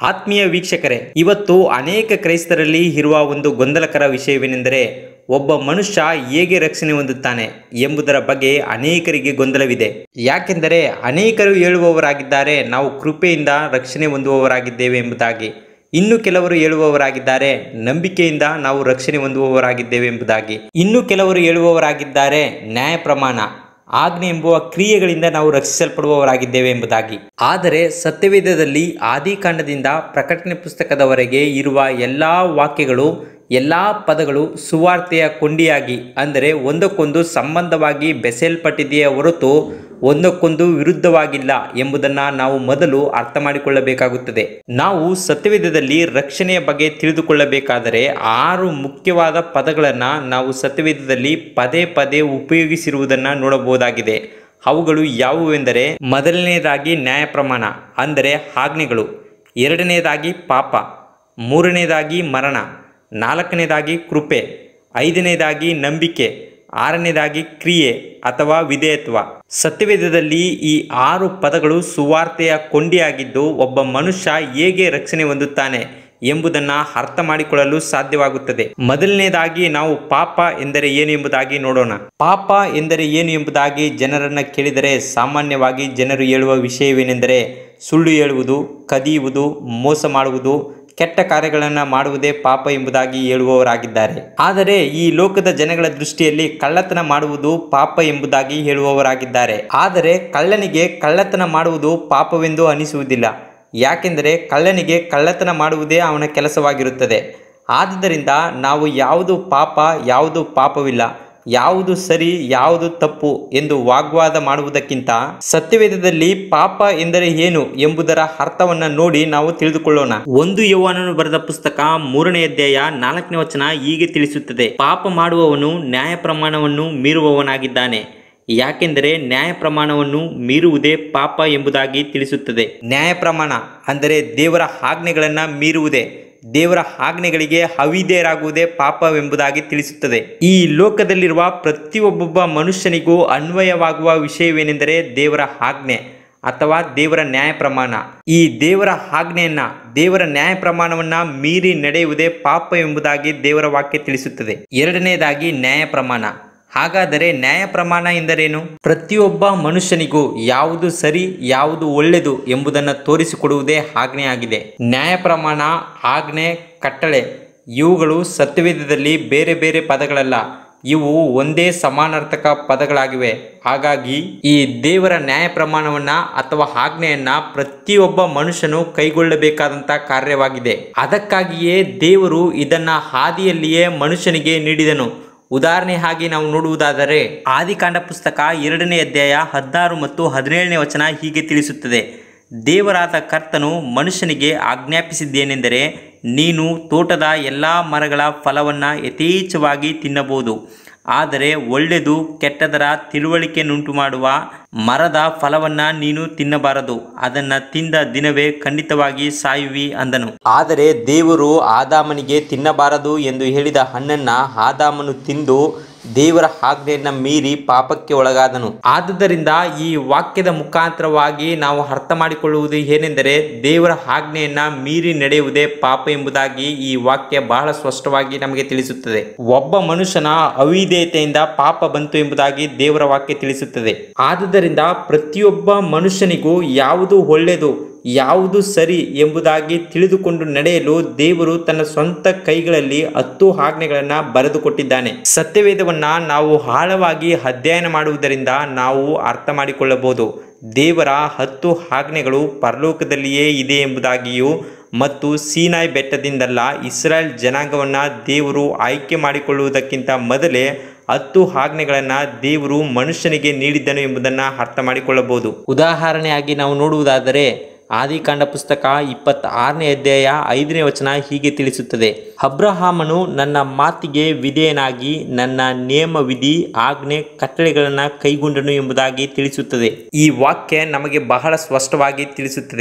ಆತ್ಮೀಯ ವೀಕ್ಷಕರೇ ಇವತ್ತು ಅನೇಕ ಕ್ರೈಸ್ತರಲ್ಲಿ ಇರುವ ಒಂದು ಗೊಂದಲಕರ ವಿಷಯವೇನೆಂದರೆ ಒಬ್ಬ ಮನುಷ್ಯ ಹೇಗೆ ರಕ್ಷಣೆ ಹೊಂದುತ್ತಾನೆ ಎಂಬುದರ ಬಗ್ಗೆ ಅನೇಕರಿಗೆ ಗೊಂದಲವಿದೆ ಯಾಕೆಂದರೆ ಅನೇಕರು ಹೇಳುವವರಾಗಿದ್ದಾರೆ ನಾವು ಕೃಪೆಯಿಂದ ರಕ್ಷಣೆ ಹೊಂದುವವರಾಗಿದ್ದೇವೆ ಎಂಬುದಾಗಿ ಇನ್ನು ಕೆಲವರು ಹೇಳುವವರಾಗಿದ್ದಾರೆ ನಂಬಿಕೆಯಿಂದ ನಾವು ರಕ್ಷಣೆ ಹೊಂದುವವರಾಗಿದ್ದೇವೆ ಎಂಬುದಾಗಿ ಇನ್ನು ಕೆಲವರು ಹೇಳುವವರಾಗಿದ್ದಾರೆ ನ್ಯಾಯ ಪ್ರಮಾಣ ಆಜ್ಞೆ ಎಂಬುವ ಕ್ರಿಯೆಗಳಿಂದ ನಾವು ರಕ್ಷಿಸಲ್ಪಡುವವರಾಗಿದ್ದೇವೆ ಎಂಬುದಾಗಿ ಆದರೆ ಸತ್ಯವೇದದಲ್ಲಿ ಆದಿಕಾಂಡದಿಂದ ಪ್ರಕಟಣೆ ಪುಸ್ತಕದವರೆಗೆ ಇರುವ ಎಲ್ಲ ವಾಕ್ಯಗಳು ಎಲ್ಲ ಪದಗಳು ಸುವಾರ್ತೆಯ ಕೊಂಡಿಯಾಗಿ ಅಂದರೆ ಒಂದಕ್ಕೊಂದು ಸಂಬಂಧವಾಗಿ ಬೆಸೆಯಲ್ಪಟ್ಟಿದೆಯೇ ಹೊರತು ಒಂದಕ್ಕೊಂದು ವಿರುದ್ಧವಾಗಿಲ್ಲ ಎಂಬುದನ್ನು ನಾವು ಮೊದಲು ಅರ್ಥ ಮಾಡಿಕೊಳ್ಳಬೇಕಾಗುತ್ತದೆ ನಾವು ಸತ್ಯವೇದದಲ್ಲಿ ರಕ್ಷಣೆಯ ಬಗ್ಗೆ ತಿಳಿದುಕೊಳ್ಳಬೇಕಾದರೆ ಆರು ಮುಖ್ಯವಾದ ಪದಗಳನ್ನು ನಾವು ಸತ್ಯವೇದದಲ್ಲಿ ಪದೇ ಪದೇ ಉಪಯೋಗಿಸಿರುವುದನ್ನು ನೋಡಬಹುದಾಗಿದೆ ಅವುಗಳು ಯಾವುವೆಂದರೆ ಮೊದಲನೆಯದಾಗಿ ನ್ಯಾಯ ಪ್ರಮಾಣ ಅಂದರೆ ಆಜ್ಞೆಗಳು ಎರಡನೆಯದಾಗಿ ಪಾಪ ಮೂರನೆಯದಾಗಿ ಮರಣ ನಾಲ್ಕನೇದಾಗಿ ಕೃಪೆ ಐದನೇದಾಗಿ ನಂಬಿಕೆ ಆರನೇದಾಗಿ ಕ್ರಿಯೆ ಅಥವಾ ವಿಧೇಯತ್ವ ಸತ್ಯವೇದದಲ್ಲಿ ಈ ಆರು ಪದಗಳು ಸುವಾರ್ತೆಯ ಕೊಂಡಿಯಾಗಿದ್ದು ಒಬ್ಬ ಮನುಷ್ಯ ಹೇಗೆ ರಕ್ಷಣೆ ಹೊಂದುತ್ತಾನೆ ಎಂಬುದನ್ನು ಅರ್ಥ ಮಾಡಿಕೊಳ್ಳಲು ಸಾಧ್ಯವಾಗುತ್ತದೆ ಮೊದಲನೇದಾಗಿ ನಾವು ಪಾಪ ಎಂದರೆ ಏನು ಎಂಬುದಾಗಿ ನೋಡೋಣ ಪಾಪ ಎಂದರೆ ಏನು ಎಂಬುದಾಗಿ ಜನರನ್ನ ಕೇಳಿದರೆ ಸಾಮಾನ್ಯವಾಗಿ ಜನರು ಹೇಳುವ ವಿಷಯವೇನೆಂದರೆ ಸುಳ್ಳು ಹೇಳುವುದು ಕದಿಯುವುದು ಮೋಸ ಮಾಡುವುದು ಕೆಟ್ಟ ಕಾರ್ಯಗಳನ್ನು ಮಾಡುವುದೇ ಪಾಪ ಎಂಬುದಾಗಿ ಹೇಳುವವರಾಗಿದ್ದಾರೆ ಆದರೆ ಈ ಲೋಕದ ಜನಗಳ ದೃಷ್ಟಿಯಲ್ಲಿ ಕಳ್ಳತನ ಮಾಡುವುದು ಪಾಪ ಎಂಬುದಾಗಿ ಹೇಳುವವರಾಗಿದ್ದಾರೆ ಆದರೆ ಕಳ್ಳನಿಗೆ ಕಳ್ಳತನ ಮಾಡುವುದು ಪಾಪವೆಂದು ಅನಿಸುವುದಿಲ್ಲ ಯಾಕೆಂದರೆ ಕಳ್ಳನಿಗೆ ಕಳ್ಳತನ ಮಾಡುವುದೇ ಅವನ ಕೆಲಸವಾಗಿರುತ್ತದೆ ಆದುದರಿಂದ ನಾವು ಯಾವುದು ಪಾಪ ಯಾವುದು ಪಾಪವಿಲ್ಲ ಯಾವುದು ಸರಿ ಯಾವುದು ತಪ್ಪು ಎಂದು ವಾಗ್ವಾದ ಮಾಡುವುದಕ್ಕಿಂತ ಸತ್ಯವೇದದಲ್ಲಿ ಪಾಪ ಎಂದರೆ ಏನು ಎಂಬುದರ ಅರ್ಥವನ್ನು ನೋಡಿ ನಾವು ತಿಳಿದುಕೊಳ್ಳೋಣ ಒಂದು ಯೌವನನು ಬರೆದ ಪುಸ್ತಕ ಮೂರನೇ ಅಧ್ಯಾಯ ನಾಲ್ಕನೇ ವಚನ ಹೀಗೆ ತಿಳಿಸುತ್ತದೆ ಪಾಪ ಮಾಡುವವನು ನ್ಯಾಯ ಪ್ರಮಾಣವನ್ನು ಮೀರುವವನಾಗಿದ್ದಾನೆ ಯಾಕೆಂದರೆ ನ್ಯಾಯ ಪ್ರಮಾಣವನ್ನು ಮೀರುವುದೇ ಪಾಪ ಎಂಬುದಾಗಿ ತಿಳಿಸುತ್ತದೆ ನ್ಯಾಯ ಪ್ರಮಾಣ ಅಂದರೆ ದೇವರ ಆಜ್ಞೆಗಳನ್ನು ಮೀರುವುದೇ ದೇವರ ಆಜ್ಞೆಗಳಿಗೆ ಅವಿಧೇಯರಾಗುವುದೇ ಪಾಪವೆಂಬುದಾಗಿ ತಿಳಿಸುತ್ತದೆ ಈ ಲೋಕದಲ್ಲಿರುವ ಪ್ರತಿಯೊಬ್ಬೊಬ್ಬ ಮನುಷ್ಯನಿಗೂ ಅನ್ವಯವಾಗುವ ವಿಷಯವೇನೆಂದರೆ ದೇವರ ಆಜ್ಞೆ ಅಥವಾ ದೇವರ ನ್ಯಾಯ ಪ್ರಮಾಣ ಈ ದೇವರ ಆಜ್ಞೆಯನ್ನ ದೇವರ ನ್ಯಾಯ ಪ್ರಮಾಣವನ್ನ ಮೀರಿ ನಡೆಯುವುದೇ ಪಾಪ ಎಂಬುದಾಗಿ ದೇವರ ವಾಕ್ಯ ತಿಳಿಸುತ್ತದೆ ಎರಡನೇದಾಗಿ ನ್ಯಾಯ ಪ್ರಮಾಣ ಹಾಗಾದರೆ ನ್ಯಾಯ ಪ್ರಮಾಣ ಎಂದರೇನು ಪ್ರತಿಯೊಬ್ಬ ಮನುಷ್ಯನಿಗೂ ಯಾವುದು ಸರಿ ಯಾವುದು ಒಳ್ಳೆಯದು ಎಂಬುದನ್ನು ತೋರಿಸಿಕೊಡುವುದೇ ಆಜ್ಞೆಯಾಗಿದೆ ನ್ಯಾಯ ಪ್ರಮಾಣ ಆಜ್ಞೆ ಕಟ್ಟಳೆ ಇವುಗಳು ಸತ್ಯವೇದದಲ್ಲಿ ಬೇರೆ ಬೇರೆ ಪದಗಳಲ್ಲ ಇವು ಒಂದೇ ಸಮಾನಾರ್ಥಕ ಪದಗಳಾಗಿವೆ ಹಾಗಾಗಿ ಈ ದೇವರ ನ್ಯಾಯ ಪ್ರಮಾಣವನ್ನ ಅಥವಾ ಆಜ್ಞೆಯನ್ನ ಪ್ರತಿಯೊಬ್ಬ ಮನುಷ್ಯನು ಕೈಗೊಳ್ಳಬೇಕಾದಂತ ಕಾರ್ಯವಾಗಿದೆ ಅದಕ್ಕಾಗಿಯೇ ದೇವರು ಇದನ್ನ ಹಾದಿಯಲ್ಲಿಯೇ ಮನುಷ್ಯನಿಗೆ ನೀಡಿದನು ಉದಾಹರಣೆ ಹಾಗೆ ನಾವು ನೋಡುವುದಾದರೆ ಆದಿಕಾಂಡ ಪುಸ್ತಕ ಎರಡನೇ ಅಧ್ಯಾಯ ಹದಿನಾರು ಮತ್ತು ಹದಿನೇಳನೇ ವಚನ ಹೀಗೆ ತಿಳಿಸುತ್ತದೆ ದೇವರಾದ ಕರ್ತನು ಮನುಷ್ಯನಿಗೆ ಆಜ್ಞಾಪಿಸಿದ್ದೇನೆಂದರೆ ನೀನು ತೋಟದ ಎಲ್ಲ ಮರಗಳ ಫಲವನ್ನು ಯಥೇಚ್ಛವಾಗಿ ತಿನ್ನಬಹುದು ಆದರೆ ಒಳ್ಳೆಯದು ಕೆಟ್ಟದರ ತಿಳುವಳಿಕೆಯನ್ನುಂಟು ಮಾಡುವ ಮರದ ಫಲವನ್ನ ನೀನು ತಿನ್ನಬಾರದು ಅದನ್ನ ತಿಂದ ದಿನವೇ ಖಂಡಿತವಾಗಿ ಸಾಯುವಿ ಅಂದನು ಆದರೆ ದೇವರು ಆದಾಮನಿಗೆ ತಿನ್ನಬಾರದು ಎಂದು ಹೇಳಿದ ಹಣ್ಣನ್ನ ಆದಾಮನು ತಿಂದು ದೇವರ ಆಜ್ಞೆಯನ್ನ ಮೀರಿ ಪಾಪಕ್ಕೆ ಒಳಗಾದನು ಆದುದರಿಂದ ಈ ವಾಕ್ಯದ ಮುಖಾಂತರವಾಗಿ ನಾವು ಅರ್ಥ ಮಾಡಿಕೊಳ್ಳುವುದು ಏನೆಂದರೆ ದೇವರ ಆಜ್ಞೆಯನ್ನ ಮೀರಿ ನಡೆಯುವುದೇ ಪಾಪ ಎಂಬುದಾಗಿ ಈ ವಾಕ್ಯ ಬಹಳ ಸ್ಪಷ್ಟವಾಗಿ ನಮಗೆ ತಿಳಿಸುತ್ತದೆ ಒಬ್ಬ ಮನುಷ್ಯನ ಅವಿಧೇಯತೆಯಿಂದ ಪಾಪ ಬಂತು ಎಂಬುದಾಗಿ ದೇವರ ವಾಕ್ಯ ತಿಳಿಸುತ್ತದೆ ಆದುದರಿಂದ ಪ್ರತಿಯೊಬ್ಬ ಮನುಷ್ಯನಿಗೂ ಯಾವುದು ಒಳ್ಳೆಯದು ಯಾವುದು ಸರಿ ಎಂಬುದಾಗಿ ತಿಳಿದುಕೊಂಡು ನಡೆಯಲು ದೇವರು ತನ್ನ ಸ್ವಂತ ಕೈಗಳಲ್ಲಿ ಹತ್ತು ಆಜ್ಞೆಗಳನ್ನು ಬರೆದುಕೊಟ್ಟಿದ್ದಾನೆ ಸತ್ಯವೇದವನ್ನ ನಾವು ಆಳವಾಗಿ ಅಧ್ಯಯನ ಮಾಡುವುದರಿಂದ ನಾವು ಅರ್ಥ ಮಾಡಿಕೊಳ್ಳಬಹುದು ದೇವರ ಹತ್ತು ಆಜ್ಞೆಗಳು ಪರಲೋಕದಲ್ಲಿಯೇ ಇದೆ ಎಂಬುದಾಗಿಯೂ ಮತ್ತು ಸೀನಾಯ್ ಬೆಟ್ಟದಿಂದಲ್ಲ ಇಸ್ರಾಯೇಲ್ ಜನಾಂಗವನ್ನು ದೇವರು ಆಯ್ಕೆ ಮಾಡಿಕೊಳ್ಳುವುದಕ್ಕಿಂತ ಮೊದಲೇ ಹತ್ತು ಆಜ್ಞೆಗಳನ್ನು ದೇವರು ಮನುಷ್ಯನಿಗೆ ನೀಡಿದ್ದನು ಎಂಬುದನ್ನು ಅರ್ಥ ಮಾಡಿಕೊಳ್ಳಬಹುದು ಉದಾಹರಣೆಯಾಗಿ ನಾವು ನೋಡುವುದಾದರೆ ಆದಿಕಾಂಡ ಪುಸ್ತಕ ಇಪ್ಪತ್ತಾರನೇ ಅಧ್ಯಾಯ ಐದನೇ ವಚನ ಹೀಗೆ ತಿಳಿಸುತ್ತದೆ ಅಬ್ರಹಾಮನು ನನ್ನ ಮಾತಿಗೆ ವಿಧೇಯನಾಗಿ ನನ್ನ ನೇಮ ವಿಧಿ ಆಜ್ಞೆ ಕಟ್ಟಳೆಗಳನ್ನು ಕೈಗೊಂಡನು ಎಂಬುದಾಗಿ ತಿಳಿಸುತ್ತದೆ ಈ ವಾಕ್ಯ ನಮಗೆ ಬಹಳ ಸ್ಪಷ್ಟವಾಗಿ ತಿಳಿಸುತ್ತದೆ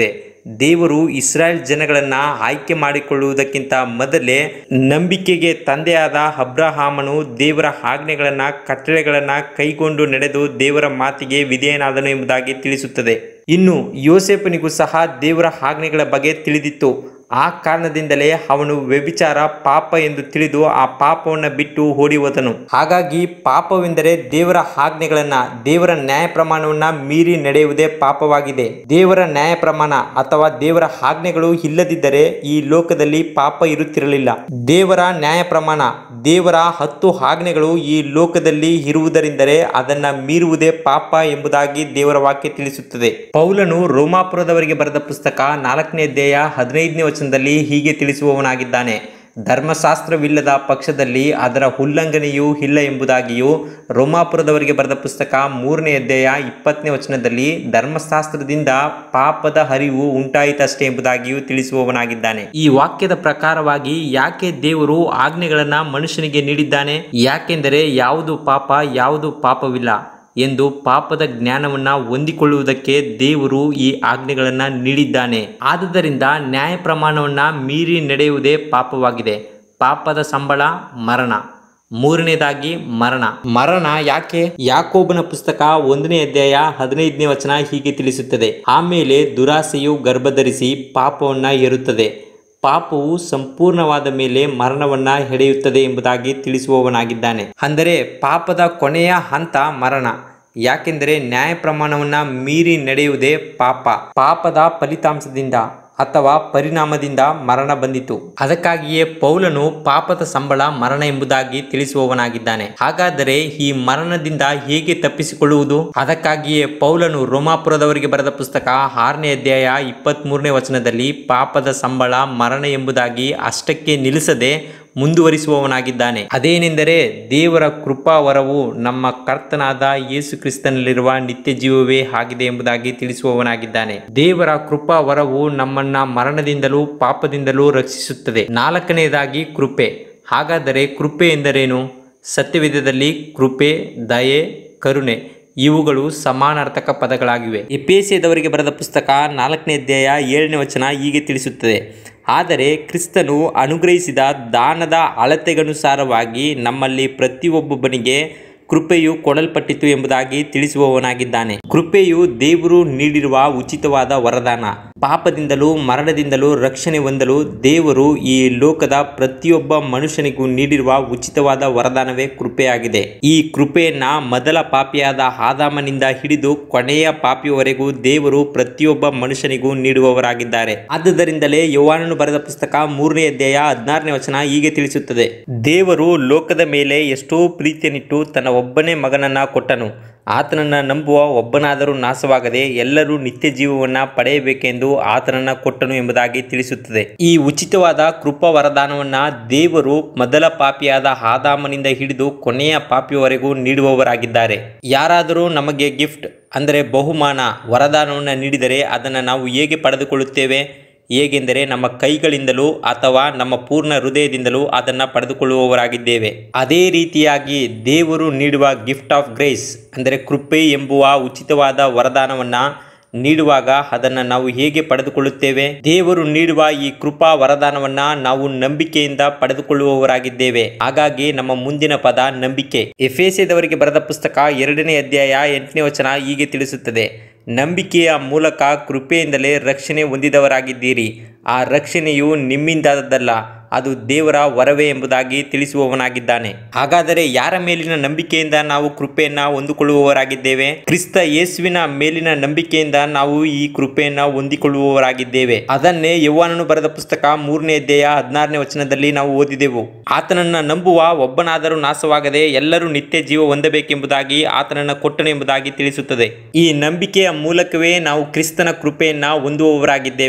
ದೇವರು ಇಸ್ರಾಯೇಲ್ ಜನಗಳನ್ನ ಆಯ್ಕೆ ಮಾಡಿಕೊಳ್ಳುವುದಕ್ಕಿಂತ ಮೊದಲೇ ನಂಬಿಕೆಗೆ ತಂದೆಯಾದ ಅಬ್ರಹಾಮನು ದೇವರ ಆಜ್ಞೆಗಳನ್ನ ಕಟ್ಟಳೆಗಳನ್ನ ಕೈಗೊಂಡು ನಡೆದು ದೇವರ ಮಾತಿಗೆ ವಿಧೇಯನಾದನು ಎಂಬುದಾಗಿ ತಿಳಿಸುತ್ತದೆ ಇನ್ನು ಯೋಸೇಫನಿಗೂ ಸಹ ದೇವರ ಆಜ್ಞೆಗಳ ಬಗ್ಗೆ ತಿಳಿದಿತ್ತು ಆ ಕಾರಣದಿಂದಲೇ ಅವನು ವ್ಯಭಿಚಾರ ಪಾಪ ಎಂದು ತಿಳಿದು ಆ ಪಾಪವನ್ನು ಬಿಟ್ಟು ಓಡಿ ಹೋದನು ಹಾಗಾಗಿ ಪಾಪವೆಂದರೆ ದೇವರ ಆಜ್ಞೆಗಳನ್ನ ದೇವರ ನ್ಯಾಯ ಪ್ರಮಾಣವನ್ನ ಮೀರಿ ನಡೆಯುವುದೇ ಪಾಪವಾಗಿದೆ ದೇವರ ನ್ಯಾಯ ಪ್ರಮಾಣ ಅಥವಾ ದೇವರ ಆಜ್ಞೆಗಳು ಇಲ್ಲದಿದ್ದರೆ ಈ ಲೋಕದಲ್ಲಿ ಪಾಪ ಇರುತ್ತಿರಲಿಲ್ಲ ದೇವರ ನ್ಯಾಯ ಪ್ರಮಾಣ ದೇವರ ಹತ್ತು ಆಜ್ಞೆಗಳು ಈ ಲೋಕದಲ್ಲಿ ಇರುವುದರಿಂದಲೇ ಅದನ್ನ ಮೀರುವುದೇ ಪಾಪ ಎಂಬುದಾಗಿ ದೇವರ ವಾಕ್ಯ ತಿಳಿಸುತ್ತದೆ ಪೌಲನು ರೋಮಾಪುರದವರಿಗೆ ಬರೆದ ಪುಸ್ತಕ ನಾಲ್ಕನೇ ಅಧ್ಯಾಯ ಹದಿನೈದನೇ ವಚನದಲ್ಲಿ ಹೀಗೆ ತಿಳಿಸುವವನಾಗಿದ್ದಾನೆ ಧರ್ಮಶಾಸ್ತ್ರವಿಲ್ಲದ ಪಕ್ಷದಲ್ಲಿ ಅದರ ಉಲ್ಲಂಘನೆಯೂ ಇಲ್ಲ ಎಂಬುದಾಗಿಯೂ ರೋಮಾಪುರದವರಿಗೆ ಬರೆದ ಪುಸ್ತಕ ಮೂರನೇ ಅಧ್ಯಾಯ ಇಪ್ಪತ್ತನೇ ವಚನದಲ್ಲಿ ಧರ್ಮಶಾಸ್ತ್ರದಿಂದ ಪಾಪದ ಹರಿವು ಉಂಟಾಯಿತಷ್ಟೇ ಎಂಬುದಾಗಿಯೂ ತಿಳಿಸುವವನಾಗಿದ್ದಾನೆ ಈ ವಾಕ್ಯದ ಪ್ರಕಾರವಾಗಿ ಯಾಕೆ ದೇವರು ಆಜ್ಞೆಗಳನ್ನ ಮನುಷ್ಯನಿಗೆ ನೀಡಿದ್ದಾನೆ ಯಾಕೆಂದರೆ ಯಾವುದು ಪಾಪ ಯಾವುದು ಪಾಪವಿಲ್ಲ ಎಂದು ಪಾಪದ ಜ್ಞಾನವನ್ನ ಹೊಂದಿಕೊಳ್ಳುವುದಕ್ಕೆ ದೇವರು ಈ ಆಜ್ಞೆಗಳನ್ನ ನೀಡಿದ್ದಾನೆ ಆದುದರಿಂದ ನ್ಯಾಯ ಪ್ರಮಾಣವನ್ನ ಮೀರಿ ನಡೆಯುವುದೇ ಪಾಪವಾಗಿದೆ ಪಾಪದ ಸಂಬಳ ಮರಣ ಮೂರನೇದಾಗಿ ಮರಣ ಮರಣ ಯಾಕೆ ಯಾಕೋಬನ ಪುಸ್ತಕ ಒಂದನೇ ಅಧ್ಯಾಯ ಹದಿನೈದನೇ ವಚನ ಹೀಗೆ ತಿಳಿಸುತ್ತದೆ ಆಮೇಲೆ ದುರಾಸೆಯು ಗರ್ಭಧರಿಸಿ ಪಾಪವನ್ನ ಏರುತ್ತದೆ ಪಾಪವು ಸಂಪೂರ್ಣವಾದ ಮೇಲೆ ಮರಣವನ್ನ ಹೆಡೆಯುತ್ತದೆ ಎಂಬುದಾಗಿ ತಿಳಿಸುವವನಾಗಿದ್ದಾನೆ ಅಂದರೆ ಪಾಪದ ಕೊನೆಯ ಹಂತ ಮರಣ ಯಾಕೆಂದರೆ ನ್ಯಾಯ ಪ್ರಮಾಣವನ್ನ ಮೀರಿ ನಡೆಯುವುದೇ ಪಾಪ ಪಾಪದ ಫಲಿತಾಂಶದಿಂದ ಅಥವಾ ಪರಿಣಾಮದಿಂದ ಮರಣ ಬಂದಿತು ಅದಕ್ಕಾಗಿಯೇ ಪೌಲನು ಪಾಪದ ಸಂಬಳ ಮರಣ ಎಂಬುದಾಗಿ ತಿಳಿಸುವವನಾಗಿದ್ದಾನೆ ಹಾಗಾದರೆ ಈ ಮರಣದಿಂದ ಹೇಗೆ ತಪ್ಪಿಸಿಕೊಳ್ಳುವುದು ಅದಕ್ಕಾಗಿಯೇ ಪೌಲನು ರೋಮಾಪುರದವರಿಗೆ ಬರೆದ ಪುಸ್ತಕ ಆರನೇ ಅಧ್ಯಾಯ ಇಪ್ಪತ್ತ್ ಮೂರನೇ ವಚನದಲ್ಲಿ ಪಾಪದ ಸಂಬಳ ಮರಣ ಎಂಬುದಾಗಿ ಅಷ್ಟಕ್ಕೆ ನಿಲ್ಲಿಸದೆ ಮುಂದುವರಿಸುವವನಾಗಿದ್ದಾನೆ ಅದೇನೆಂದರೆ ದೇವರ ಕೃಪಾ ವರವು ನಮ್ಮ ಕರ್ತನಾದ ಯೇಸು ಕ್ರಿಸ್ತನಲ್ಲಿರುವ ನಿತ್ಯ ಜೀವವೇ ಆಗಿದೆ ಎಂಬುದಾಗಿ ತಿಳಿಸುವವನಾಗಿದ್ದಾನೆ ದೇವರ ಕೃಪಾ ವರವು ನಮ್ಮನ್ನ ಮರಣದಿಂದಲೂ ಪಾಪದಿಂದಲೂ ರಕ್ಷಿಸುತ್ತದೆ ನಾಲ್ಕನೆಯದಾಗಿ ಕೃಪೆ ಹಾಗಾದರೆ ಕೃಪೆ ಎಂದರೇನು ಸತ್ಯವಿಧದಲ್ಲಿ ಕೃಪೆ ದಯೆ ಕರುಣೆ ಇವುಗಳು ಸಮಾನಾರ್ಥಕ ಪದಗಳಾಗಿವೆ ಎಪೇಸಿಯದವರಿಗೆ ಬರೆದ ಪುಸ್ತಕ ನಾಲ್ಕನೇ ಅಧ್ಯಾಯ ಏಳನೇ ವಚನ ಹೀಗೆ ತಿಳಿಸುತ್ತದೆ ಆದರೆ ಕ್ರಿಸ್ತನು ಅನುಗ್ರಹಿಸಿದ ದಾನದ ಅಳತೆಗನುಸಾರವಾಗಿ ನಮ್ಮಲ್ಲಿ ಪ್ರತಿಯೊಬ್ಬೊಬ್ಬನಿಗೆ ಕೃಪೆಯು ಕೊಡಲ್ಪಟ್ಟಿತು ಎಂಬುದಾಗಿ ತಿಳಿಸುವವನಾಗಿದ್ದಾನೆ ಕೃಪೆಯು ದೇವರು ನೀಡಿರುವ ಉಚಿತವಾದ ವರದಾನ ಪಾಪದಿಂದಲೂ ಮರಣದಿಂದಲೂ ರಕ್ಷಣೆ ಹೊಂದಲು ದೇವರು ಈ ಲೋಕದ ಪ್ರತಿಯೊಬ್ಬ ಮನುಷ್ಯನಿಗೂ ನೀಡಿರುವ ಉಚಿತವಾದ ವರದಾನವೇ ಕೃಪೆಯಾಗಿದೆ ಈ ಕೃಪೆಯನ್ನ ಮೊದಲ ಪಾಪಿಯಾದ ಆದಾಮನಿಂದ ಹಿಡಿದು ಕೊನೆಯ ಪಾಪಿಯವರೆಗೂ ದೇವರು ಪ್ರತಿಯೊಬ್ಬ ಮನುಷ್ಯನಿಗೂ ನೀಡುವವರಾಗಿದ್ದಾರೆ ಆದುದರಿಂದಲೇ ಯೋವಾನನು ಬರೆದ ಪುಸ್ತಕ ಮೂರನೇ ಅಧ್ಯಾಯ ಹದಿನಾರನೇ ವಚನ ಹೀಗೆ ತಿಳಿಸುತ್ತದೆ ದೇವರು ಲೋಕದ ಮೇಲೆ ಎಷ್ಟೋ ಪ್ರೀತಿಯನ್ನಿಟ್ಟು ತನ್ನ ಒಬ್ಬನೇ ಮಗನನ್ನ ಕೊಟ್ಟನು ಆತನನ್ನ ನಂಬುವ ಒಬ್ಬನಾದರೂ ನಾಶವಾಗದೆ ಎಲ್ಲರೂ ನಿತ್ಯ ಜೀವವನ್ನ ಪಡೆಯಬೇಕೆಂದು ಆತನನ್ನ ಕೊಟ್ಟನು ಎಂಬುದಾಗಿ ತಿಳಿಸುತ್ತದೆ ಈ ಉಚಿತವಾದ ಕೃಪಾ ವರದಾನವನ್ನ ದೇವರು ಮೊದಲ ಪಾಪಿಯಾದ ಆದಾಮನಿಂದ ಹಿಡಿದು ಕೊನೆಯ ಪಾಪಿಯವರೆಗೂ ನೀಡುವವರಾಗಿದ್ದಾರೆ ಯಾರಾದರೂ ನಮಗೆ ಗಿಫ್ಟ್ ಅಂದರೆ ಬಹುಮಾನ ವರದಾನವನ್ನು ನೀಡಿದರೆ ಅದನ್ನು ನಾವು ಹೇಗೆ ಪಡೆದುಕೊಳ್ಳುತ್ತೇವೆ ಹೇಗೆಂದರೆ ನಮ್ಮ ಕೈಗಳಿಂದಲೂ ಅಥವಾ ನಮ್ಮ ಪೂರ್ಣ ಹೃದಯದಿಂದಲೂ ಅದನ್ನು ಪಡೆದುಕೊಳ್ಳುವವರಾಗಿದ್ದೇವೆ ಅದೇ ರೀತಿಯಾಗಿ ದೇವರು ನೀಡುವ ಗಿಫ್ಟ್ ಆಫ್ ಗ್ರೇಸ್ ಅಂದರೆ ಕೃಪೆ ಎಂಬುವ ಉಚಿತವಾದ ವರದಾನವನ್ನು ನೀಡುವಾಗ ಅದನ್ನು ನಾವು ಹೇಗೆ ಪಡೆದುಕೊಳ್ಳುತ್ತೇವೆ ದೇವರು ನೀಡುವ ಈ ಕೃಪಾ ವರದಾನವನ್ನ ನಾವು ನಂಬಿಕೆಯಿಂದ ಪಡೆದುಕೊಳ್ಳುವವರಾಗಿದ್ದೇವೆ ಹಾಗಾಗಿ ನಮ್ಮ ಮುಂದಿನ ಪದ ನಂಬಿಕೆ ಎಫೇಸಿಯದವರಿಗೆ ಬರೆದ ಪುಸ್ತಕ ಎರಡನೇ ಅಧ್ಯಾಯ ಎಂಟನೇ ವಚನ ಹೀಗೆ ತಿಳಿಸುತ್ತದೆ ನಂಬಿಕೆಯ ಮೂಲಕ ಕೃಪೆಯಿಂದಲೇ ರಕ್ಷಣೆ ಹೊಂದಿದವರಾಗಿದ್ದೀರಿ ಆ ರಕ್ಷಣೆಯು ನಿಮ್ಮಿಂದಾದದ್ದಲ್ಲ ಅದು ದೇವರ ವರವೇ ಎಂಬುದಾಗಿ ತಿಳಿಸುವವನಾಗಿದ್ದಾನೆ ಹಾಗಾದರೆ ಯಾರ ಮೇಲಿನ ನಂಬಿಕೆಯಿಂದ ನಾವು ಕೃಪೆಯನ್ನ ಹೊಂದಿಕೊಳ್ಳುವವರಾಗಿದ್ದೇವೆ ಕ್ರಿಸ್ತ ಯೇಸುವಿನ ಮೇಲಿನ ನಂಬಿಕೆಯಿಂದ ನಾವು ಈ ಕೃಪೆಯನ್ನ ಹೊಂದಿಕೊಳ್ಳುವವರಾಗಿದ್ದೇವೆ ಅದನ್ನೇ ಯೌವನನು ಬರೆದ ಪುಸ್ತಕ ಮೂರನೇ ಅಧ್ಯಾಯ ಹದಿನಾರನೇ ವಚನದಲ್ಲಿ ನಾವು ಓದಿದೆವು ಆತನನ್ನ ನಂಬುವ ಒಬ್ಬನಾದರೂ ನಾಶವಾಗದೆ ಎಲ್ಲರೂ ನಿತ್ಯ ಜೀವ ಹೊಂದಬೇಕೆಂಬುದಾಗಿ ಆತನನ್ನ ಕೊಟ್ಟನು ಎಂಬುದಾಗಿ ತಿಳಿಸುತ್ತದೆ ಈ ನಂಬಿಕೆಯ ಮೂಲಕವೇ ನಾವು ಕ್ರಿಸ್ತನ ಕೃಪೆಯನ್ನ ಹೊಂದುವವರಾಗಿದ್ದೇವೆ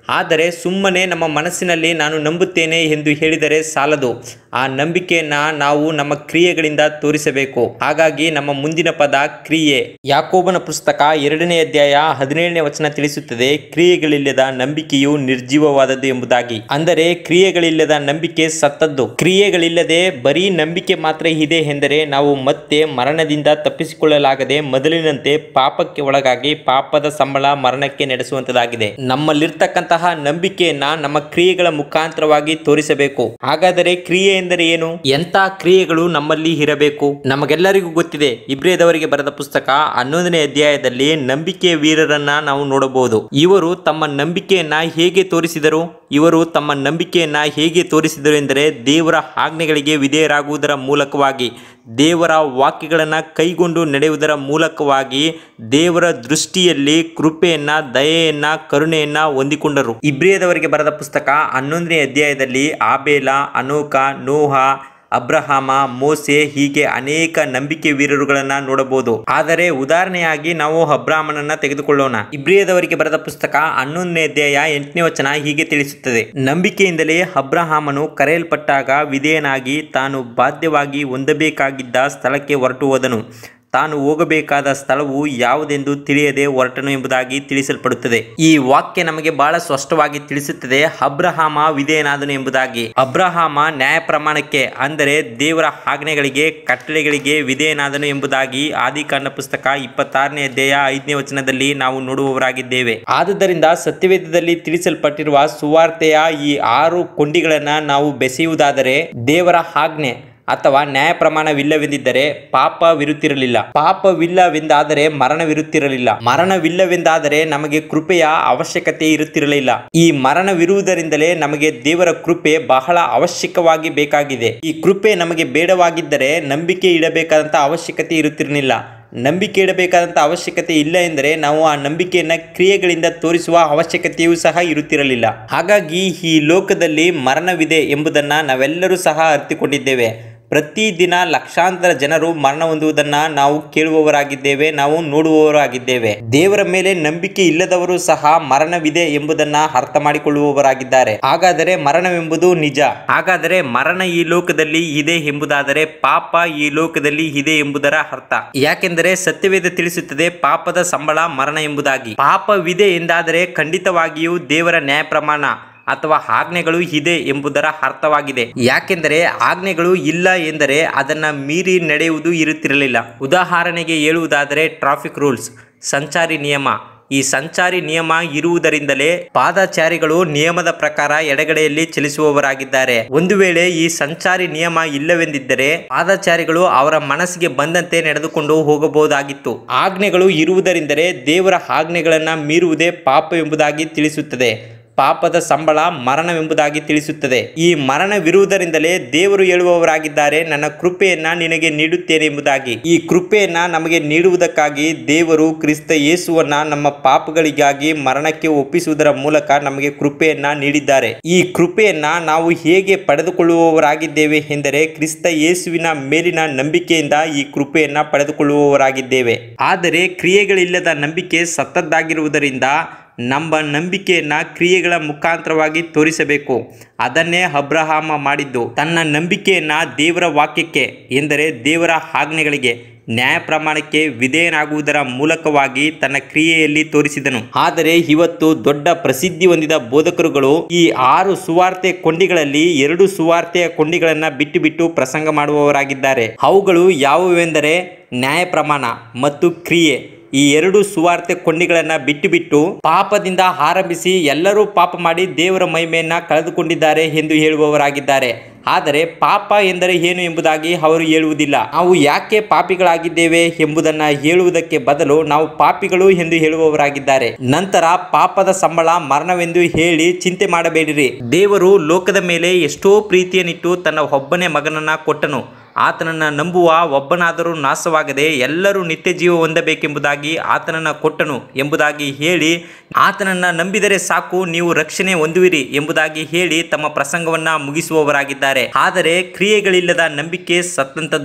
ಆದರೆ ಸುಮ್ಮನೆ ನಮ್ಮ ಮನಸ್ಸಿನಲ್ಲಿ ನಾನು ನಂಬುತ್ತೇನೆ ಎಂದು ಹೇಳಿದರೆ ಸಾಲದು ಆ ನಂಬಿಕೆಯನ್ನ ನಾವು ನಮ್ಮ ಕ್ರಿಯೆಗಳಿಂದ ತೋರಿಸಬೇಕು ಹಾಗಾಗಿ ನಮ್ಮ ಮುಂದಿನ ಪದ ಕ್ರಿಯೆ ಯಾಕೋಬನ ಪುಸ್ತಕ ಎರಡನೇ ಅಧ್ಯಾಯ ಹದಿನೇಳನೇ ವಚನ ತಿಳಿಸುತ್ತದೆ ಕ್ರಿಯೆಗಳಿಲ್ಲದ ನಂಬಿಕೆಯು ನಿರ್ಜೀವವಾದದ್ದು ಎಂಬುದಾಗಿ ಅಂದರೆ ಕ್ರಿಯೆಗಳಿಲ್ಲದ ನಂಬಿಕೆ ಸತ್ತದ್ದು ಕ್ರಿಯೆಗಳಿಲ್ಲದೆ ಬರೀ ನಂಬಿಕೆ ಮಾತ್ರ ಇದೆ ಎಂದರೆ ನಾವು ಮತ್ತೆ ಮರಣದಿಂದ ತಪ್ಪಿಸಿಕೊಳ್ಳಲಾಗದೆ ಮೊದಲಿನಂತೆ ಪಾಪಕ್ಕೆ ಒಳಗಾಗಿ ಪಾಪದ ಸಂಬಳ ಮರಣಕ್ಕೆ ನಡೆಸುವಂತದಾಗಿದೆ ನಮ್ಮಲ್ಲಿರ್ತಕ್ಕಂತಹ ನಂಬಿಕೆಯನ್ನ ನಮ್ಮ ಕ್ರಿಯೆಗಳ ಮುಖಾಂತರವಾಗಿ ತೋರಿಸಬೇಕು ಹಾಗಾದರೆ ಕ್ರಿಯೆ ಎಂದರೆ ಏನು ಎಂತ ಕ್ರಿಯೆಗಳು ನಮ್ಮಲ್ಲಿ ಇರಬೇಕು ನಮಗೆಲ್ಲರಿಗೂ ಗೊತ್ತಿದೆ ಇಬ್ರಿಯದವರಿಗೆ ಬರೆದ ಪುಸ್ತಕ ಹನ್ನೊಂದನೇ ಅಧ್ಯಾಯದಲ್ಲಿ ನಂಬಿಕೆಯ ವೀರರನ್ನ ನಾವು ನೋಡಬಹುದು ಇವರು ತಮ್ಮ ನಂಬಿಕೆಯನ್ನ ಹೇಗೆ ತೋರಿಸಿದರು ಇವರು ತಮ್ಮ ನಂಬಿಕೆಯನ್ನ ಹೇಗೆ ತೋರಿಸಿದರು ಎಂದರೆ ದೇವರ ಆಜ್ಞೆಗಳಿಗೆ ವಿಧೇಯರಾಗುವುದರ ಮೂಲಕವಾಗಿ ದೇವರ ವಾಕ್ಯಗಳನ್ನು ಕೈಗೊಂಡು ನಡೆಯುವುದರ ಮೂಲಕವಾಗಿ ದೇವರ ದೃಷ್ಟಿಯಲ್ಲಿ ಕೃಪೆಯನ್ನ ದಯೆಯನ್ನ ಕರುಣೆಯನ್ನ ಹೊಂದಿಕೊಂಡರು ಇಬ್ರಿಯದವರಿಗೆ ಬರೆದ ಪುಸ್ತಕ ಹನ್ನೊಂದನೇ ಅಧ್ಯಾಯದಲ್ಲಿ ಆಬೇಲ ಅನೋಕ ನೋಹ ಅಬ್ರಹಾಮ ಮೋಸೆ ಹೀಗೆ ಅನೇಕ ನಂಬಿಕೆ ವೀರರುಗಳನ್ನ ನೋಡಬಹುದು ಆದರೆ ಉದಾಹರಣೆಯಾಗಿ ನಾವು ಅಬ್ರಾಹ್ಮನನ್ನ ತೆಗೆದುಕೊಳ್ಳೋಣ ಇಬ್ರಿಯದವರಿಗೆ ಬರೆದ ಪುಸ್ತಕ ಹನ್ನೊಂದನೇ ಅಧ್ಯಾಯ ಎಂಟನೇ ವಚನ ಹೀಗೆ ತಿಳಿಸುತ್ತದೆ ನಂಬಿಕೆಯಿಂದಲೇ ಅಬ್ರಹಾಮನು ಕರೆಯಲ್ಪಟ್ಟಾಗ ವಿಧೇಯನಾಗಿ ತಾನು ಬಾಧ್ಯವಾಗಿ ಹೊಂದಬೇಕಾಗಿದ್ದ ಸ್ಥಳಕ್ಕೆ ಹೊರಟು ಹೋದನು ತಾನು ಹೋಗಬೇಕಾದ ಸ್ಥಳವು ಯಾವುದೆಂದು ತಿಳಿಯದೆ ಹೊರಟನು ಎಂಬುದಾಗಿ ತಿಳಿಸಲ್ಪಡುತ್ತದೆ ಈ ವಾಕ್ಯ ನಮಗೆ ಬಹಳ ಸ್ಪಷ್ಟವಾಗಿ ತಿಳಿಸುತ್ತದೆ ಅಬ್ರಹಾಮ ವಿಧೇಯನಾದನು ಎಂಬುದಾಗಿ ಅಬ್ರಹಾಮ ನ್ಯಾಯ ಪ್ರಮಾಣಕ್ಕೆ ಅಂದರೆ ದೇವರ ಆಜ್ಞೆಗಳಿಗೆ ಕಟ್ಟಳೆಗಳಿಗೆ ವಿಧೇಯನಾದನು ಎಂಬುದಾಗಿ ಆದಿಕಾಂಡ ಪುಸ್ತಕ ಇಪ್ಪತ್ತಾರನೇ ಅಧ್ಯಾಯ ಐದನೇ ವಚನದಲ್ಲಿ ನಾವು ನೋಡುವವರಾಗಿದ್ದೇವೆ ಆದುದರಿಂದ ಸತ್ಯವೇದದಲ್ಲಿ ತಿಳಿಸಲ್ಪಟ್ಟಿರುವ ಸುವಾರ್ತೆಯ ಈ ಆರು ಕೊಂಡಿಗಳನ್ನ ನಾವು ಬೆಸೆಯುವುದಾದರೆ ದೇವರ ಆಜ್ಞೆ ಅಥವಾ ನ್ಯಾಯ ಪ್ರಮಾಣವಿಲ್ಲವೆಂದಿದ್ದರೆ ಪಾಪವಿರುತ್ತಿರಲಿಲ್ಲ ಪಾಪವಿಲ್ಲವೆಂದಾದರೆ ಮರಣವಿರುತ್ತಿರಲಿಲ್ಲ ಮರಣವಿಲ್ಲವೆಂದಾದರೆ ನಮಗೆ ಕೃಪೆಯ ಅವಶ್ಯಕತೆ ಇರುತ್ತಿರಲಿಲ್ಲ ಈ ಮರಣವಿರುವುದರಿಂದಲೇ ನಮಗೆ ದೇವರ ಕೃಪೆ ಬಹಳ ಅವಶ್ಯಕವಾಗಿ ಬೇಕಾಗಿದೆ ಈ ಕೃಪೆ ನಮಗೆ ಬೇಡವಾಗಿದ್ದರೆ ನಂಬಿಕೆ ಇಡಬೇಕಾದಂತ ಅವಶ್ಯಕತೆ ಇರುತ್ತಿರಲಿಲ್ಲ ನಂಬಿಕೆ ಇಡಬೇಕಾದಂಥ ಅವಶ್ಯಕತೆ ಇಲ್ಲ ಎಂದರೆ ನಾವು ಆ ನಂಬಿಕೆಯನ್ನ ಕ್ರಿಯೆಗಳಿಂದ ತೋರಿಸುವ ಅವಶ್ಯಕತೆಯೂ ಸಹ ಇರುತ್ತಿರಲಿಲ್ಲ ಹಾಗಾಗಿ ಈ ಲೋಕದಲ್ಲಿ ಮರಣವಿದೆ ಎಂಬುದನ್ನ ನಾವೆಲ್ಲರೂ ಸಹ ಅರಿತುಕೊಂಡಿದ್ದೇವೆ ಪ್ರತಿದಿನ ಲಕ್ಷಾಂತರ ಜನರು ಮರಣ ಹೊಂದುವುದನ್ನ ನಾವು ಕೇಳುವವರಾಗಿದ್ದೇವೆ ನಾವು ನೋಡುವವರಾಗಿದ್ದೇವೆ ದೇವರ ಮೇಲೆ ನಂಬಿಕೆ ಇಲ್ಲದವರು ಸಹ ಮರಣವಿದೆ ಎಂಬುದನ್ನ ಅರ್ಥ ಮಾಡಿಕೊಳ್ಳುವವರಾಗಿದ್ದಾರೆ ಹಾಗಾದರೆ ಮರಣವೆಂಬುದು ನಿಜ ಹಾಗಾದರೆ ಮರಣ ಈ ಲೋಕದಲ್ಲಿ ಇದೆ ಎಂಬುದಾದರೆ ಪಾಪ ಈ ಲೋಕದಲ್ಲಿ ಇದೆ ಎಂಬುದರ ಅರ್ಥ ಯಾಕೆಂದರೆ ಸತ್ಯವೇದ ತಿಳಿಸುತ್ತದೆ ಪಾಪದ ಸಂಬಳ ಮರಣ ಎಂಬುದಾಗಿ ಪಾಪವಿದೆ ಎಂದಾದರೆ ಖಂಡಿತವಾಗಿಯೂ ದೇವರ ನ್ಯಾಯ ಪ್ರಮಾಣ ಅಥವಾ ಆಜ್ಞೆಗಳು ಇದೆ ಎಂಬುದರ ಅರ್ಥವಾಗಿದೆ ಯಾಕೆಂದರೆ ಆಜ್ಞೆಗಳು ಇಲ್ಲ ಎಂದರೆ ಅದನ್ನ ಮೀರಿ ನಡೆಯುವುದು ಇರುತ್ತಿರಲಿಲ್ಲ ಉದಾಹರಣೆಗೆ ಹೇಳುವುದಾದರೆ ಟ್ರಾಫಿಕ್ ರೂಲ್ಸ್ ಸಂಚಾರಿ ನಿಯಮ ಈ ಸಂಚಾರಿ ನಿಯಮ ಇರುವುದರಿಂದಲೇ ಪಾದಚಾರಿಗಳು ನಿಯಮದ ಪ್ರಕಾರ ಎಡಗಡೆಯಲ್ಲಿ ಚಲಿಸುವವರಾಗಿದ್ದಾರೆ ಒಂದು ವೇಳೆ ಈ ಸಂಚಾರಿ ನಿಯಮ ಇಲ್ಲವೆಂದಿದ್ದರೆ ಪಾದಚಾರಿಗಳು ಅವರ ಮನಸ್ಸಿಗೆ ಬಂದಂತೆ ನಡೆದುಕೊಂಡು ಹೋಗಬಹುದಾಗಿತ್ತು ಆಜ್ಞೆಗಳು ಇರುವುದರಿಂದಲೇ ದೇವರ ಆಜ್ಞೆಗಳನ್ನ ಮೀರುವುದೇ ಪಾಪ ಎಂಬುದಾಗಿ ತಿಳಿಸುತ್ತದೆ ಪಾಪದ ಸಂಬಳ ಮರಣವೆಂಬುದಾಗಿ ತಿಳಿಸುತ್ತದೆ ಈ ಮರಣವಿರುವುದರಿಂದಲೇ ದೇವರು ಹೇಳುವವರಾಗಿದ್ದಾರೆ ನನ್ನ ಕೃಪೆಯನ್ನ ನಿನಗೆ ನೀಡುತ್ತೇನೆ ಎಂಬುದಾಗಿ ಈ ಕೃಪೆಯನ್ನ ನಮಗೆ ನೀಡುವುದಕ್ಕಾಗಿ ದೇವರು ಕ್ರಿಸ್ತ ಯೇಸುವನ್ನ ನಮ್ಮ ಪಾಪಗಳಿಗಾಗಿ ಮರಣಕ್ಕೆ ಒಪ್ಪಿಸುವುದರ ಮೂಲಕ ನಮಗೆ ಕೃಪೆಯನ್ನ ನೀಡಿದ್ದಾರೆ ಈ ಕೃಪೆಯನ್ನ ನಾವು ಹೇಗೆ ಪಡೆದುಕೊಳ್ಳುವವರಾಗಿದ್ದೇವೆ ಎಂದರೆ ಕ್ರಿಸ್ತ ಯೇಸುವಿನ ಮೇಲಿನ ನಂಬಿಕೆಯಿಂದ ಈ ಕೃಪೆಯನ್ನ ಪಡೆದುಕೊಳ್ಳುವವರಾಗಿದ್ದೇವೆ ಆದರೆ ಕ್ರಿಯೆಗಳಿಲ್ಲದ ನಂಬಿಕೆ ಸತ್ತದ್ದಾಗಿರುವುದರಿಂದ ನಮ್ಮ ನಂಬಿಕೆಯನ್ನ ಕ್ರಿಯೆಗಳ ಮುಖಾಂತರವಾಗಿ ತೋರಿಸಬೇಕು ಅದನ್ನೇ ಅಬ್ರಹಾಮ ಮಾಡಿದ್ದು ತನ್ನ ನಂಬಿಕೆಯನ್ನ ದೇವರ ವಾಕ್ಯಕ್ಕೆ ಎಂದರೆ ದೇವರ ಆಜ್ಞೆಗಳಿಗೆ ನ್ಯಾಯ ಪ್ರಮಾಣಕ್ಕೆ ವಿಧೇಯನಾಗುವುದರ ಮೂಲಕವಾಗಿ ತನ್ನ ಕ್ರಿಯೆಯಲ್ಲಿ ತೋರಿಸಿದನು ಆದರೆ ಇವತ್ತು ದೊಡ್ಡ ಪ್ರಸಿದ್ಧಿ ಹೊಂದಿದ ಬೋಧಕರುಗಳು ಈ ಆರು ಸುವಾರ್ತೆ ಕೊಂಡಿಗಳಲ್ಲಿ ಎರಡು ಸುವಾರ್ತೆಯ ಕೊಂಡಿಗಳನ್ನ ಬಿಟ್ಟು ಬಿಟ್ಟು ಪ್ರಸಂಗ ಮಾಡುವವರಾಗಿದ್ದಾರೆ ಅವುಗಳು ಯಾವುವೆಂದರೆ ನ್ಯಾಯ ಪ್ರಮಾಣ ಮತ್ತು ಕ್ರಿಯೆ ಈ ಎರಡು ಸುವಾರ್ತೆ ಕೊಂಡಿಗಳನ್ನ ಬಿಟ್ಟು ಬಿಟ್ಟು ಪಾಪದಿಂದ ಆರಂಭಿಸಿ ಎಲ್ಲರೂ ಪಾಪ ಮಾಡಿ ದೇವರ ಮಹಿಮೆಯನ್ನ ಕಳೆದುಕೊಂಡಿದ್ದಾರೆ ಎಂದು ಹೇಳುವವರಾಗಿದ್ದಾರೆ ಆದರೆ ಪಾಪ ಎಂದರೆ ಏನು ಎಂಬುದಾಗಿ ಅವರು ಹೇಳುವುದಿಲ್ಲ ನಾವು ಯಾಕೆ ಪಾಪಿಗಳಾಗಿದ್ದೇವೆ ಎಂಬುದನ್ನ ಹೇಳುವುದಕ್ಕೆ ಬದಲು ನಾವು ಪಾಪಿಗಳು ಎಂದು ಹೇಳುವವರಾಗಿದ್ದಾರೆ ನಂತರ ಪಾಪದ ಸಂಬಳ ಮರಣವೆಂದು ಹೇಳಿ ಚಿಂತೆ ಮಾಡಬೇಡಿರಿ ದೇವರು ಲೋಕದ ಮೇಲೆ ಎಷ್ಟೋ ಪ್ರೀತಿಯನ್ನಿಟ್ಟು ತನ್ನ ಒಬ್ಬನೇ ಮಗನನ್ನ ಕೊಟ್ಟನು ಆತನನ್ನ ನಂಬುವ ಒಬ್ಬನಾದರೂ ನಾಶವಾಗದೆ ಎಲ್ಲರೂ ನಿತ್ಯ ಜೀವ ಹೊಂದಬೇಕೆಂಬುದಾಗಿ ಆತನನ್ನ ಕೊಟ್ಟನು ಎಂಬುದಾಗಿ ಹೇಳಿ ಆತನನ್ನ ನಂಬಿದರೆ ಸಾಕು ನೀವು ರಕ್ಷಣೆ ಹೊಂದುವಿರಿ ಎಂಬುದಾಗಿ ಹೇಳಿ ತಮ್ಮ ಪ್ರಸಂಗವನ್ನ ಮುಗಿಸುವವರಾಗಿದ್ದಾರೆ ಆದರೆ ಕ್ರಿಯೆಗಳಿಲ್ಲದ ನಂಬಿಕೆ ಸತ್ತಂತದ್ದು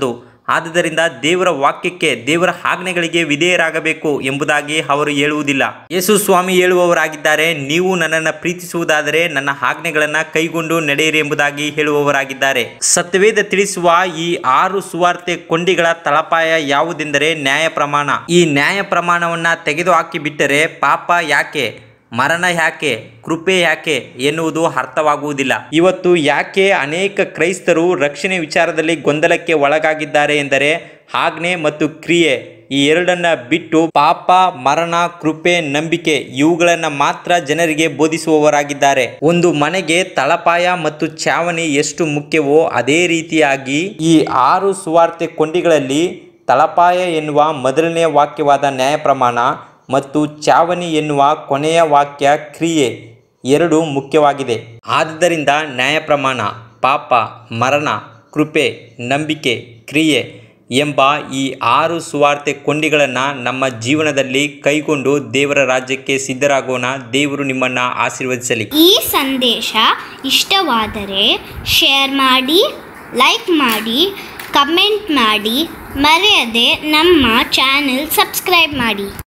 ಆದುದರಿಂದ ದೇವರ ವಾಕ್ಯಕ್ಕೆ ದೇವರ ಆಜ್ಞೆಗಳಿಗೆ ವಿಧೇಯರಾಗಬೇಕು ಎಂಬುದಾಗಿ ಅವರು ಹೇಳುವುದಿಲ್ಲ ಯೇಸು ಸ್ವಾಮಿ ಹೇಳುವವರಾಗಿದ್ದಾರೆ ನೀವು ನನ್ನನ್ನು ಪ್ರೀತಿಸುವುದಾದರೆ ನನ್ನ ಆಜ್ಞೆಗಳನ್ನು ಕೈಗೊಂಡು ನಡೆಯಿರಿ ಎಂಬುದಾಗಿ ಹೇಳುವವರಾಗಿದ್ದಾರೆ ಸತ್ಯವೇದ ತಿಳಿಸುವ ಈ ಆರು ಸುವಾರ್ತೆ ಕೊಂಡಿಗಳ ತಳಪಾಯ ಯಾವುದೆಂದರೆ ನ್ಯಾಯ ಪ್ರಮಾಣ ಈ ನ್ಯಾಯ ಪ್ರಮಾಣವನ್ನ ತೆಗೆದು ಹಾಕಿ ಬಿಟ್ಟರೆ ಪಾಪ ಯಾಕೆ ಮರಣ ಯಾಕೆ ಕೃಪೆ ಯಾಕೆ ಎನ್ನುವುದು ಅರ್ಥವಾಗುವುದಿಲ್ಲ ಇವತ್ತು ಯಾಕೆ ಅನೇಕ ಕ್ರೈಸ್ತರು ರಕ್ಷಣೆ ವಿಚಾರದಲ್ಲಿ ಗೊಂದಲಕ್ಕೆ ಒಳಗಾಗಿದ್ದಾರೆ ಎಂದರೆ ಆಜ್ಞೆ ಮತ್ತು ಕ್ರಿಯೆ ಈ ಎರಡನ್ನ ಬಿಟ್ಟು ಪಾಪ ಮರಣ ಕೃಪೆ ನಂಬಿಕೆ ಇವುಗಳನ್ನ ಮಾತ್ರ ಜನರಿಗೆ ಬೋಧಿಸುವವರಾಗಿದ್ದಾರೆ ಒಂದು ಮನೆಗೆ ತಳಪಾಯ ಮತ್ತು ಚಾವಣಿ ಎಷ್ಟು ಮುಖ್ಯವೋ ಅದೇ ರೀತಿಯಾಗಿ ಈ ಆರು ಸುವಾರ್ತೆ ಕೊಂಡಿಗಳಲ್ಲಿ ತಳಪಾಯ ಎನ್ನುವ ಮೊದಲನೆಯ ವಾಕ್ಯವಾದ ನ್ಯಾಯ ಪ್ರಮಾಣ ಮತ್ತು ಚಾವಣಿ ಎನ್ನುವ ಕೊನೆಯ ವಾಕ್ಯ ಕ್ರಿಯೆ ಎರಡು ಮುಖ್ಯವಾಗಿದೆ ಆದ್ದರಿಂದ ನ್ಯಾಯ ಪ್ರಮಾಣ ಪಾಪ ಮರಣ ಕೃಪೆ ನಂಬಿಕೆ ಕ್ರಿಯೆ ಎಂಬ ಈ ಆರು ಸುವಾರ್ತೆ ಕೊಂಡಿಗಳನ್ನು ನಮ್ಮ ಜೀವನದಲ್ಲಿ ಕೈಗೊಂಡು ದೇವರ ರಾಜ್ಯಕ್ಕೆ ಸಿದ್ಧರಾಗೋಣ ದೇವರು ನಿಮ್ಮನ್ನು ಆಶೀರ್ವದಿಸಲಿ ಈ ಸಂದೇಶ ಇಷ್ಟವಾದರೆ ಶೇರ್ ಮಾಡಿ ಲೈಕ್ ಮಾಡಿ ಕಮೆಂಟ್ ಮಾಡಿ ಮರೆಯದೆ ನಮ್ಮ ಚಾನೆಲ್ ಸಬ್ಸ್ಕ್ರೈಬ್ ಮಾಡಿ